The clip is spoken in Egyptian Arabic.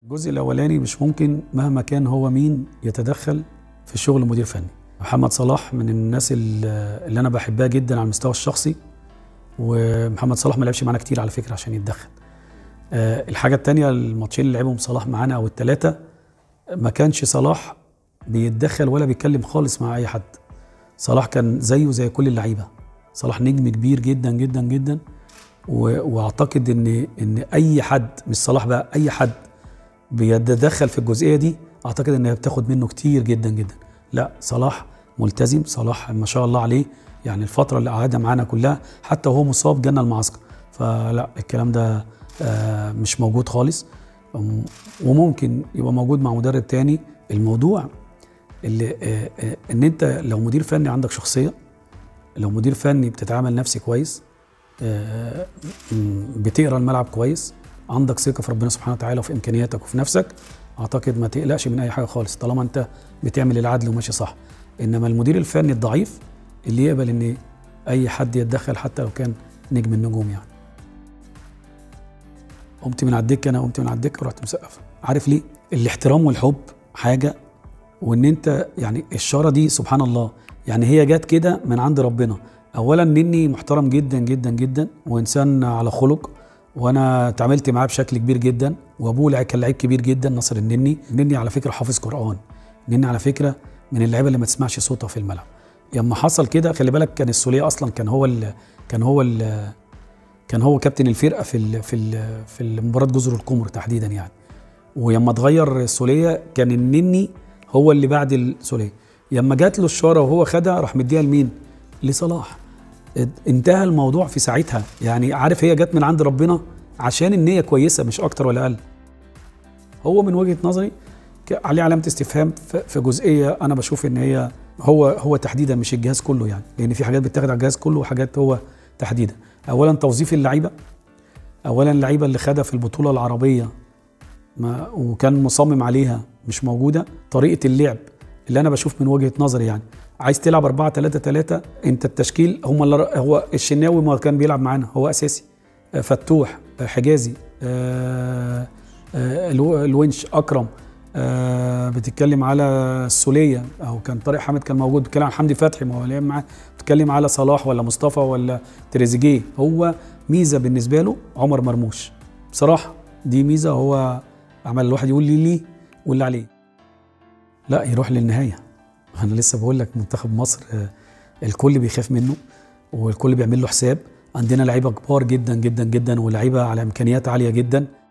الجزء الاولاني مش ممكن مهما كان هو مين يتدخل في شغل مدير فني محمد صلاح من الناس ال- اللي انا بحبها جدا على المستوى الشخصي ومحمد صلاح ما لعبش معانا كتير على فكره عشان يتدخل آه، الحاجه التانية الماتشين اللي لعبهم صلاح معانا او الثلاثه ما كانش صلاح بيتدخل ولا بيتكلم خالص مع اي حد صلاح كان زيه زي كل اللعيبه صلاح نجم كبير جدا جدا جدا و- واعتقد ان ان اي حد مش صلاح بقى اي حد بيتدخل في الجزئيه دي اعتقد ان هي بتاخد منه كتير جدا جدا لا صلاح ملتزم صلاح ما شاء الله عليه يعني الفتره اللي قعدها معانا كلها حتى وهو مصاب جالنا المعسكر فلا الكلام ده آه، مش موجود خالص وم- وممكن يبقى موجود مع مدرب تاني الموضوع اللي آه، آه، ان انت لو مدير فني عندك شخصيه لو مدير فني بتتعامل نفسي كويس آه، م- بتقرا الملعب كويس عندك ثقه في ربنا سبحانه وتعالى وفي امكانياتك وفي نفسك اعتقد ما تقلقش من اي حاجه خالص طالما انت بتعمل العدل وماشي صح انما المدير الفني الضعيف اللي يقبل ان اي حد يتدخل حتى لو كان نجم النجوم يعني قمت من على الدكه انا قمت من على الدكه ورحت مسقف عارف ليه الاحترام والحب حاجه وان انت يعني الشاره دي سبحان الله يعني هي جت كده من عند ربنا اولا نني محترم جدا جدا جدا وانسان على خلق وانا اتعاملت معاه بشكل كبير جدا وابوه لعيب- كان لعيب كبير جدا ناصر النني النني على فكره حافظ قران النني على فكره من اللعيبه اللي ما تسمعش صوتها في الملعب لما حصل كده خلي بالك كان السوليه اصلا كان هو ال كان هو ال كان هو كابتن الفرقه في ال في ال في مباراه جزر القمر تحديدا يعني ولما اتغير السوليه كان النني هو اللي بعد السوليه لما جات له الشاره وهو خدها راح مديها لمين؟ لصلاح اد- انتهى الموضوع في ساعتها يعني عارف هي جت من عند ربنا عشان النيه كويسه مش اكتر ولا اقل هو من وجهه نظري ك- عليه علامه استفهام ف- في جزئيه انا بشوف ان هي هو هو تحديدا مش الجهاز كله يعني لان في حاجات بتاخد على الجهاز كله وحاجات هو تحديدا اولا توظيف اللعيبه اولا اللعيبه اللي خدها في البطوله العربيه ما وكان مصمم عليها مش موجوده طريقه اللعب اللي انا بشوف من وجهه نظري يعني عايز تلعب 4 3 3 انت التشكيل هم اللي هو الشناوي ما كان بيلعب معانا هو اساسي آه، فتوح آه، حجازي آه، آه، الو- الونش اكرم آه، بتتكلم على السوليه او كان طارق حامد كان موجود بتتكلم عن حمدي فتحي ما هو لعب معاه بتتكلم على صلاح ولا مصطفى ولا تريزيجيه هو ميزه بالنسبه له عمر مرموش بصراحه دي ميزه هو عمل الواحد يقول لي ليه واللي عليه لا يروح للنهايه انا لسه بقول لك منتخب مصر آه، الكل بيخاف منه والكل بيعمل له حساب عندنا لعيبه كبار جدا جدا جدا ولعيبه على امكانيات عاليه جدا